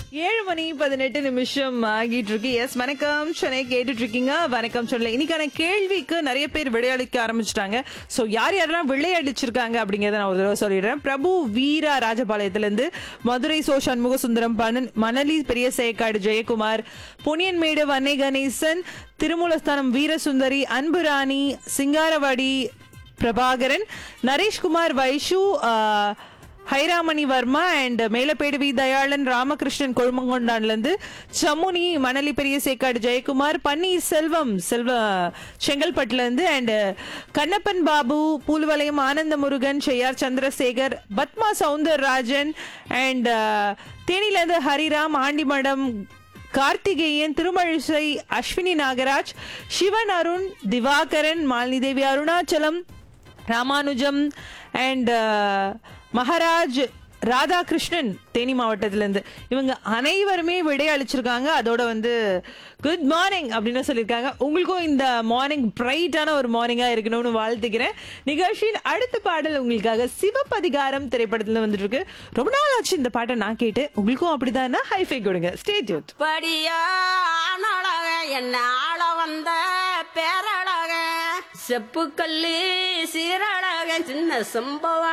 ஏழு மணி பதினெட்டு நிமிஷம் ஆகிட்டு இருக்கு எஸ் வணக்கம் சென்னை கேட்டுட்டு இருக்கீங்க வணக்கம் சொல்ல இன்னைக்கான கேள்விக்கு நிறைய பேர் விளையாடிக்க ஆரம்பிச்சிட்டாங்க சோ யார் யாரெல்லாம் விளையாடிச்சிருக்காங்க அப்படிங்கறத நான் ஒரு தடவை சொல்லிடுறேன் பிரபு வீரா ராஜபாளையத்துல இருந்து மதுரை சோ சண்முக சுந்தரம் பனன்- மணலி பெரிய சேக்காடு ஜெயக்குமார் பொன்னியன்மேடு வன்னை கணேசன் திருமூலஸ்தானம் வீரசுந்தரி அன்புராணி சிங்காரவாடி பிரபாகரன் நரேஷ்குமார் வைஷு ஆ, ஹைராமணி வர்மா அண்ட் மேலப்பேடு வி தயாளன் ராமகிருஷ்ணன் கொழுமங்கொண்டான்ல இருந்து சமுனி மணலி பெரிய சேக்காடு ஜெயக்குமார் பன்னீர் செல்வம் செல்வ செங்கல்பட்டுல இருந்து அண்ட் கண்ணப்பன் பாபு பூல்வலயம் ஆனந்த முருகன் செய்யார் சந்திரசேகர் பத்மா சவுந்தரராஜன் அண்ட் தேனில இருந்து ஹரிராம் ஆண்டிமடம் கார்த்திகேயன் திருமழிசை அஸ்வினி நாகராஜ் சிவன் அருண் திவாகரன் மாலினி தேவி அருணாச்சலம் ராமானுஜம் அண்ட் மகாராஜ் ராதாகிருஷ்ணன் தேனி மாவட்டத்திலேருந்து இவங்க அனைவருமே விடை அளிச்சிருக்காங்க அதோட வந்து குட் மார்னிங் அப்படின்னு சொல்லியிருக்காங்க உங்களுக்கும் இந்த மார்னிங் பிரைட்டான ஒரு மார்னிங்காக இருக்கணும்னு வாழ்த்துக்கிறேன் நிகழ்ச்சியின் அடுத்த பாடல் உங்களுக்காக சிவப்பதிகாரம் திரைப்படத்துல வந்துட்டு இருக்கு ரொம்ப நாள் ஆச்சு இந்த பாட்டை நான் கேட்டு உங்களுக்கும் அப்படிதான் ஹைஃபை கொடுங்க ஸ்டேட்யூட் படியா ஆனழக என்ன ஆள வந்த பேரழக செப்பு கல்லு சீரழக சின்ன சம்பவம்